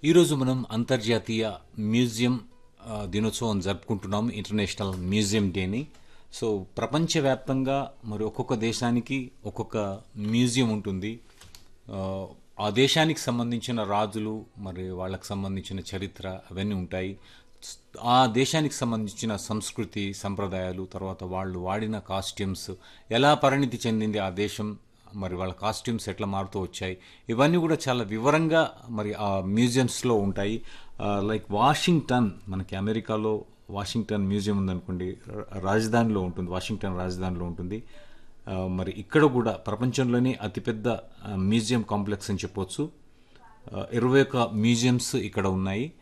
ఈరోజు మనం అంతర్జాతీయ మ్యూజియం ఆ, దినోత్సవం జరుపుకుంటున్నాం ఇంటర్నేషనల్ మ్యూజియం డేని సో ప్రపంచవ్యాప్తంగా మరి ఒక్కొక్క దేశానికి ఒక్కొక్క మ్యూజియం ఉంటుంది ఆ, ఆ దేశానికి సంబంధించిన రాజులు మరి వాళ్ళకి సంబంధించిన చరిత్ర అవన్నీ ఉంటాయి ఆ దేశానికి సంబంధించిన సంస్కృతి సంప్రదాయాలు తర్వాత వాళ్ళు వాడిన కాస్ట్యూమ్స్ ఎలా పరిణితి చెందింది ఆ దేశం మరి వాళ్ళ కాస్ట్యూమ్స్ ఎట్లా మారుతూ వచ్చాయి ఇవన్నీ కూడా చాలా వివరంగా మరి ఆ మ్యూజియంస్లో ఉంటాయి లైక్ వాషింగ్టన్ మనకి అమెరికాలో వాషింగ్టన్ మ్యూజియం ఉందనుకోండి రా- రాజధానిలో ఉంటుంది వాషింగ్టన్ రాజధానిలో ఉంటుంది ఆ, మరి ఇక్కడ కూడా ప్రపంచంలోనే అతిపెద్ద ఆ, మ్యూజియం కాంప్లెక్స్ అని చెప్పొచ్చు ఆ, ఇరవై ఒక్క మ్యూజియంస్ ఇక్కడ ఉన్నాయి